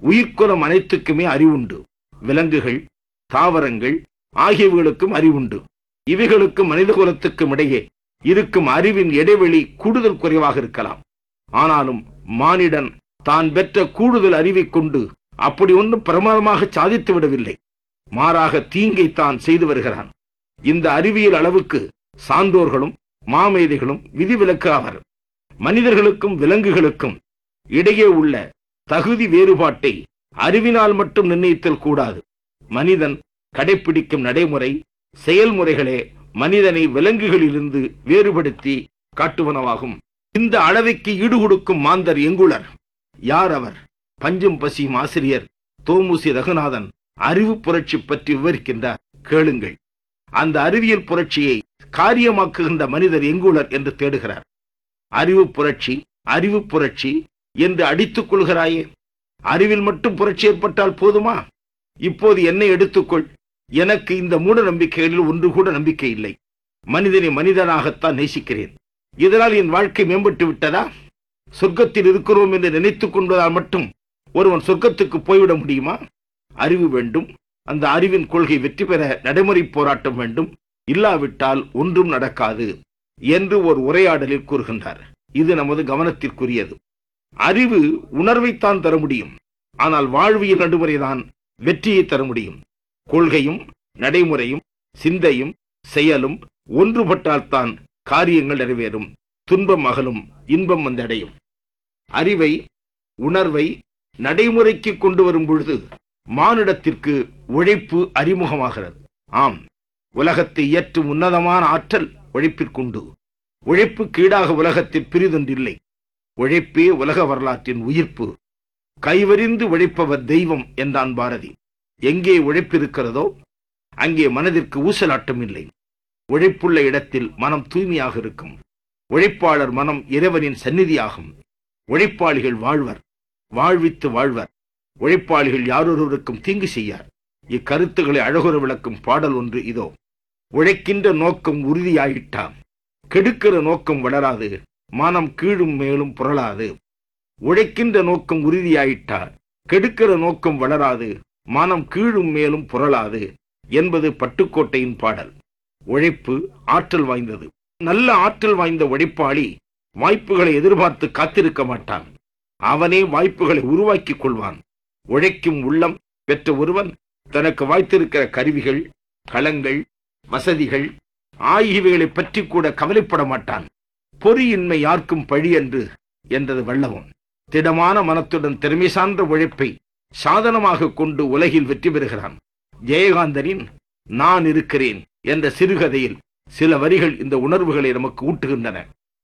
உயிர்க்குலம் அனைத்துக்குமே அறிவுண்டு விலங்குகள் தாவரங்கள் ஆகியவைகளுக்கும் அறிவுண்டு இவைகளுக்கும் மனித குலத்துக்கும் இடையே இருக்கும் அறிவின் இடைவெளி கூடுதல் குறைவாக இருக்கலாம் ஆனாலும் மானிடன் தான் பெற்ற கூடுதல் அறிவைக் கொண்டு அப்படி ஒன்றும் பிரமாதமாக சாதித்து விடவில்லை மாறாக தீங்கை தான் செய்து வருகிறான் இந்த அறிவியல் அளவுக்கு சான்றோர்களும் மாமேதைகளும் விதிவிலக்கு ஆவர் மனிதர்களுக்கும் விலங்குகளுக்கும் இடையே உள்ள தகுதி வேறுபாட்டை அறிவினால் மட்டும் நிர்ணயித்தல் கூடாது மனிதன் கடைப்பிடிக்கும் நடைமுறை செயல்முறைகளே மனிதனை விலங்குகளிலிருந்து வேறுபடுத்தி காட்டுவனவாகும் இந்த அளவைக்கு ஈடுகொடுக்கும் மாந்தர் எங்குளர் யார் அவர் பஞ்சும் பசியும் ஆசிரியர் தோமுசி ரகுநாதன் அறிவு புரட்சி பற்றி விவரிக்கின்றார் கேளுங்கள் அந்த அறிவியல் புரட்சியை காரியமாக்குகின்ற மனிதர் எங்குளர் என்று தேடுகிறார் அறிவு புரட்சி அறிவு புரட்சி என்று அடித்துக் கொள்கிறாயே அறிவில் மட்டும் புரட்சி ஏற்பட்டால் போதுமா இப்போது என்னை எடுத்துக்கொள் எனக்கு இந்த மூட நம்பிக்கைகளில் ஒன்று கூட நம்பிக்கை இல்லை மனிதனை மனிதனாகத்தான் நேசிக்கிறேன் இதனால் என் வாழ்க்கை மேம்பட்டு விட்டதா சொர்க்கத்தில் இருக்கிறோம் என்று நினைத்துக் கொண்டதால் மட்டும் ஒருவன் சொர்க்கத்துக்கு போய்விட முடியுமா அறிவு வேண்டும் அந்த அறிவின் கொள்கை வெற்றி பெற நடைமுறை போராட்டம் வேண்டும் இல்லாவிட்டால் ஒன்றும் நடக்காது என்று ஒரு உரையாடலில் கூறுகின்றார் இது நமது கவனத்திற்குரியது அறிவு உணர்வைத்தான் தர முடியும் ஆனால் வாழ்வியல் நடைமுறைதான் வெற்றியை தர முடியும் கொள்கையும் நடைமுறையும் சிந்தையும் செயலும் ஒன்றுபட்டால்தான் காரியங்கள் நிறைவேறும் துன்பம் அகலும் இன்பம் வந்தடையும் அறிவை உணர்வை நடைமுறைக்கு கொண்டு வரும் பொழுது மானிடத்திற்கு உழைப்பு அறிமுகமாகிறது ஆம் உலகத்தை இயற்றும் உன்னதமான ஆற்றல் உழைப்பிற்குண்டு உழைப்புக்கு ஈடாக உலகத்தில் பிரிதொன்றில்லை உழைப்பே உலக வரலாற்றின் உயிர்ப்பு கைவரிந்து உழைப்பவர் தெய்வம் என்றான் பாரதி எங்கே உழைப்பிருக்கிறதோ அங்கே மனதிற்கு ஊசலாட்டம் இல்லை உழைப்புள்ள இடத்தில் மனம் தூய்மையாக இருக்கும் உழைப்பாளர் மனம் இறைவனின் சந்நிதியாகும் உழைப்பாளிகள் வாழ்வர் வாழ்வித்து வாழ்வர் உழைப்பாளிகள் யாரொருவருக்கும் தீங்கு செய்யார் இக்கருத்துக்களை அழகுற விளக்கும் பாடல் ஒன்று இதோ உழைக்கின்ற நோக்கம் உறுதியாயிட்டாம் கெடுக்கிற நோக்கம் வளராது மனம் கீழும் மேலும் புரளாது உழைக்கின்ற நோக்கம் உறுதியாயிட்டார் கெடுக்கிற நோக்கம் வளராது மனம் கீழும் மேலும் புரளாது என்பது பட்டுக்கோட்டையின் பாடல் உழைப்பு ஆற்றல் வாய்ந்தது நல்ல ஆற்றல் வாய்ந்த உழைப்பாளி வாய்ப்புகளை எதிர்பார்த்து காத்திருக்க மாட்டான் அவனே வாய்ப்புகளை உருவாக்கிக் கொள்வான் உழைக்கும் உள்ளம் பெற்ற ஒருவன் தனக்கு வாய்த்திருக்கிற கருவிகள் களங்கள் வசதிகள் ஆகியவைகளை பற்றி கூட கவலைப்பட மாட்டான் பொறியின்மை யாருக்கும் பழி என்று என்றது வல்லவம் திடமான மனத்துடன் திறமை சார்ந்த உழைப்பை சாதனமாக கொண்டு உலகில் வெற்றி பெறுகிறான் ஜெயகாந்தனின் நான் இருக்கிறேன் என்ற சிறுகதையில் சில வரிகள் இந்த உணர்வுகளை நமக்கு ஊட்டுகின்றன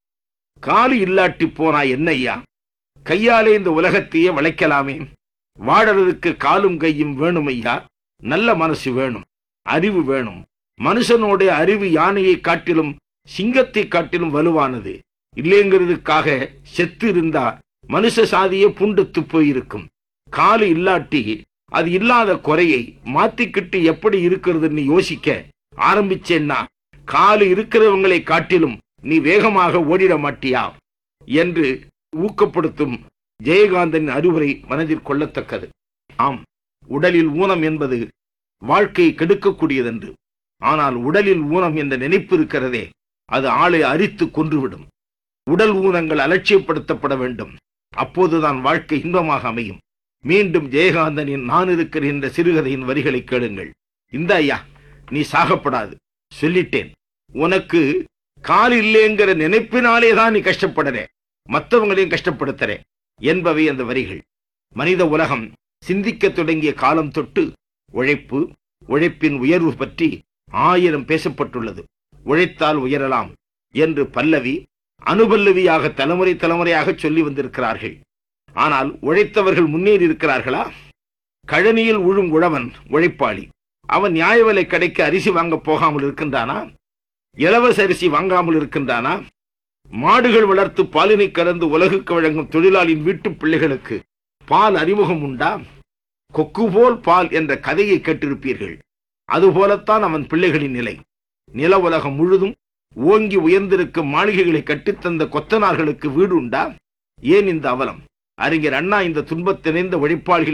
காலு இல்லாட்டி போனா என்ன ஐயா கையாலே இந்த உலகத்தையே வளைக்கலாமே வாழறதுக்கு காலும் கையும் வேணும் ஐயா நல்ல மனசு வேணும் அறிவு வேணும் மனுஷனோட அறிவு யானையை காட்டிலும் சிங்கத்தை காட்டிலும் வலுவானது இல்லைங்கிறதுக்காக செத்து இருந்தா மனுஷ சாதியே புண்டத்து போயிருக்கும் காலு இல்லாட்டி அது இல்லாத குறையை மாத்திக்கிட்டு எப்படி இருக்கிறதுன்னு யோசிக்க ஆரம்பிச்சேன்னா காலு இருக்கிறவங்களை காட்டிலும் நீ வேகமாக ஓடிட மாட்டியா என்று ஊக்கப்படுத்தும் ஜெயகாந்தனின் அறிவுரை மனதில் கொள்ளத்தக்கது ஆம் உடலில் ஊனம் என்பது வாழ்க்கையை கெடுக்கக்கூடியதென்று ஆனால் உடலில் ஊனம் என்ற நினைப்பு இருக்கிறதே அது ஆளை அரித்து கொன்றுவிடும் உடல் ஊனங்கள் அலட்சியப்படுத்தப்பட வேண்டும் அப்போதுதான் வாழ்க்கை இன்பமாக அமையும் மீண்டும் ஜெயகாந்தனின் நான் இருக்கிறேன் என்ற சிறுகதையின் வரிகளை கேளுங்கள் இந்த ஐயா நீ சாகப்படாது சொல்லிட்டேன் உனக்கு கால் இல்லைங்கிற நினைப்பினாலே தான் நீ கஷ்டப்படுற மற்றவங்களையும் கஷ்டப்படுத்துற என்பவை அந்த வரிகள் மனித உலகம் சிந்திக்க தொடங்கிய காலம் தொட்டு உழைப்பு உழைப்பின் உயர்வு பற்றி ஆயிரம் பேசப்பட்டுள்ளது உழைத்தால் உயரலாம் என்று பல்லவி அனுபல்லவியாக தலைமுறை தலைமுறையாக சொல்லி வந்திருக்கிறார்கள் ஆனால் உழைத்தவர்கள் முன்னேறி இருக்கிறார்களா கழனியில் உழும் உழவன் உழைப்பாளி அவன் நியாய விலை கடைக்கு அரிசி வாங்க போகாமல் இருக்கின்றானா இலவச அரிசி வாங்காமல் இருக்கின்றானா மாடுகள் வளர்த்து பாலினை கலந்து உலகுக்கு வழங்கும் தொழிலாளியின் வீட்டு பிள்ளைகளுக்கு பால் அறிமுகம் உண்டா கொக்கு போல் பால் என்ற கதையை கேட்டிருப்பீர்கள் அதுபோலத்தான் அவன் பிள்ளைகளின் நிலை நில உலகம் முழுதும் ஓங்கி உயர்ந்திருக்கும் மாளிகைகளை கட்டித்தந்த கொத்தனார்களுக்கு வீடு உண்டா ஏன் இந்த அவலம் அறிஞர் அண்ணா இந்த துன்பத்திணைந்த உழைப்பாளிகள்